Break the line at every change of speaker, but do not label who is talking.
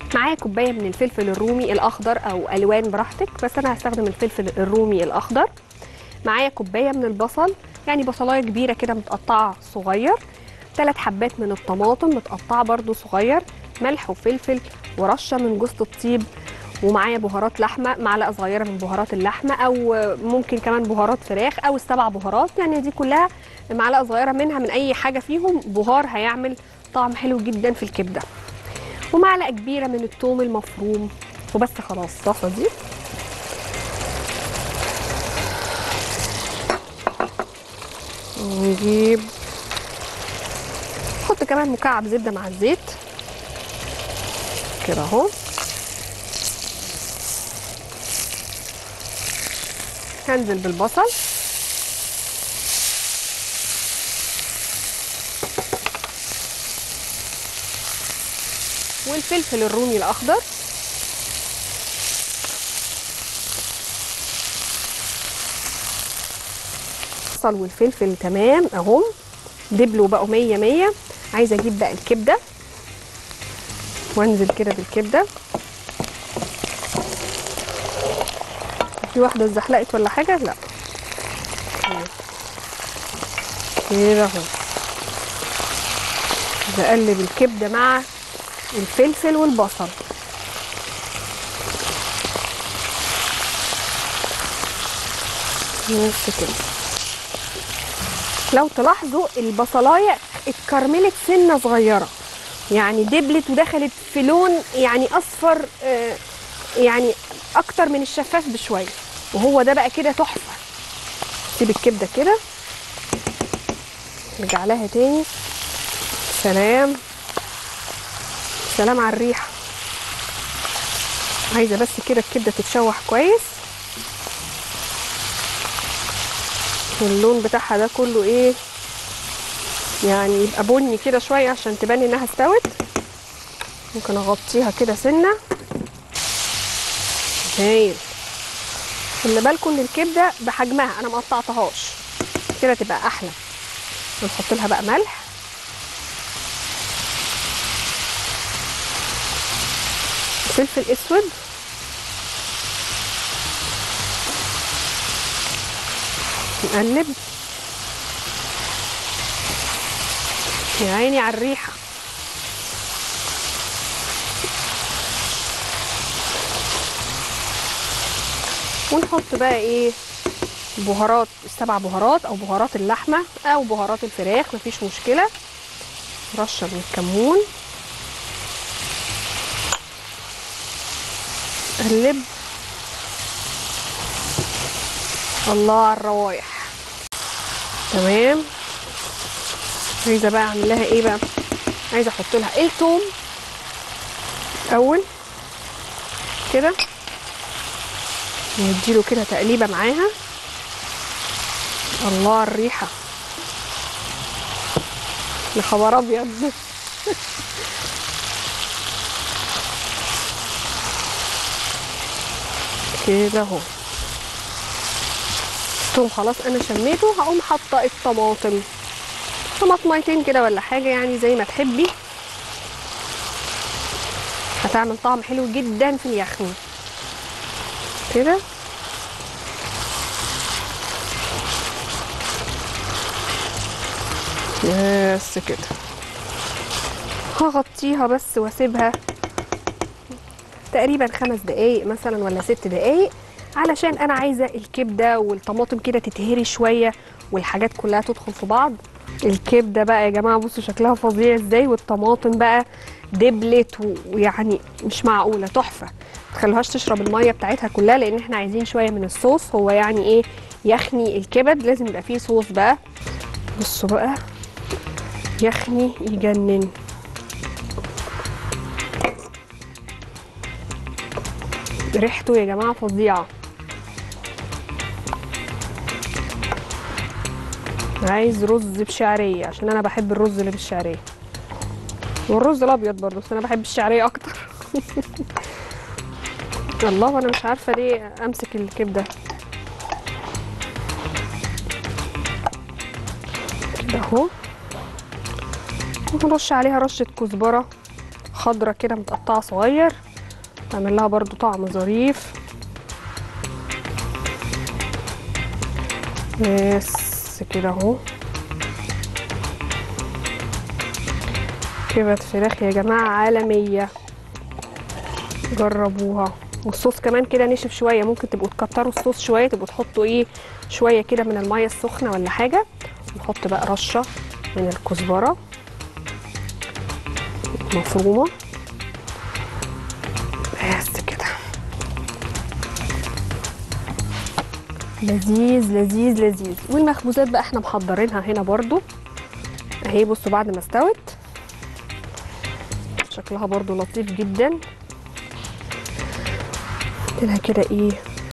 معايا كوبايه من الفلفل الرومي الاخضر او الوان براحتك بس انا هستخدم الفلفل الرومي الاخضر معايا كوبايه من البصل يعني بصلايه كبيره كده متقطعه صغير ثلاث حبات من الطماطم متقطعه برده صغير ملح وفلفل ورشه من جوز الطيب ومعايا بهارات لحمه معلقه صغيره من بهارات اللحمه او ممكن كمان بهارات فراخ او السبع بهارات يعني دي كلها معلقه صغيره منها من اي حاجه فيهم بهار هيعمل طعم حلو جدا في الكبده ومعلقه كبيره من الثوم المفروم وبس خلاص الصلصه دي نجيب نحط كمان مكعب زبده مع الزيت كده اهو هنزل بالبصل والفلفل الرومي الاخضر البصل والفلفل تمام اهم دبلوا بقوا مية مية عايزه اجيب بقى الكبده وانزل كده بالكبده في واحده اتزحلقت ولا حاجه لا كده اهو بقلب الكبده مع الفلفل والبصل بس كده لو تلاحظوا البصلايه اتكرملت سنه صغيره يعني دبلت ودخلت في لون يعني اصفر آه، يعني اكتر من الشفاف بشويه وهو ده بقى كده تحفه سيب الكبده كده نرجع لها تاني سلام سلام على الريحه عايزه بس كده الكبده تتشوح كويس واللون بتاعها ده كله ايه يعني يبقى بني كده شويه عشان تبان انها استوت ممكن اغطيها كده سنه هايل خلي بالكم ان الكبده بحجمها انا ما قطعتهاش كده تبقى احلى ونحط لها بقى ملح فلفل اسود نقلب يا عيني على الريحه ونحط بقى ايه بهارات السبع بهارات او بهارات اللحمه او بهارات الفراخ مفيش مشكله رشه من الكمون قلب الله على الروايح تمام عايزه بقى اعمل لها ايه بقى عايزه احط لها التوم اول كده نديله كده تقليبه معاها الله على الريحه يا خبر ابيض كده اهو الثوم خلاص انا شميته هقوم حاطه الطماطم طماطميتين كده ولا حاجه يعني زي ما تحبي هتعمل طعم حلو جدا في اليخني كده بس كده هغطيها بس واسيبها تقريبا خمس دقايق مثلا ولا ست دقايق علشان انا عايزه الكبده والطماطم كده تتهري شويه والحاجات كلها تدخل في بعض الكبده بقى يا جماعه بصوا شكلها فظيع ازاي والطماطم بقى دبلت و- ويعني مش معقوله تحفه ما تخلوهاش تشرب الميه بتاعتها كلها لان احنا عايزين شويه من الصوص هو يعني ايه يخني الكبد لازم يبقى فيه صوص بقى بصوا بقى يخني يجنن ريحته يا جماعه فظيعه عايز رز بشعريه عشان انا بحب الرز اللي بالشعريه والرز الابيض برضه بس انا بحب الشعريه اكتر الله انا مش عارفه ليه امسك الكبده كده اهو ونرش عليها رشه كزبره خضرة كده متقطعة صغير تعمل لها برضو طعم ظريف بس كده اهو كبة فراخ يا جماعة عالمية جربوها والصوص كمان كده نشف شوية ممكن تبقوا تكتروا الصوص شوية تبقوا تحطوا ايه شوية كده من المية السخنة ولا حاجة نحط بقى رشة من الكزبرة مفرومة بس كده لذيذ لذيذ لذيذ والمخبوزات بقى احنا محضرينها هنا برضو اهي بصوا بعد ما استوت شكلها برضو لطيف جدا لها كده ايه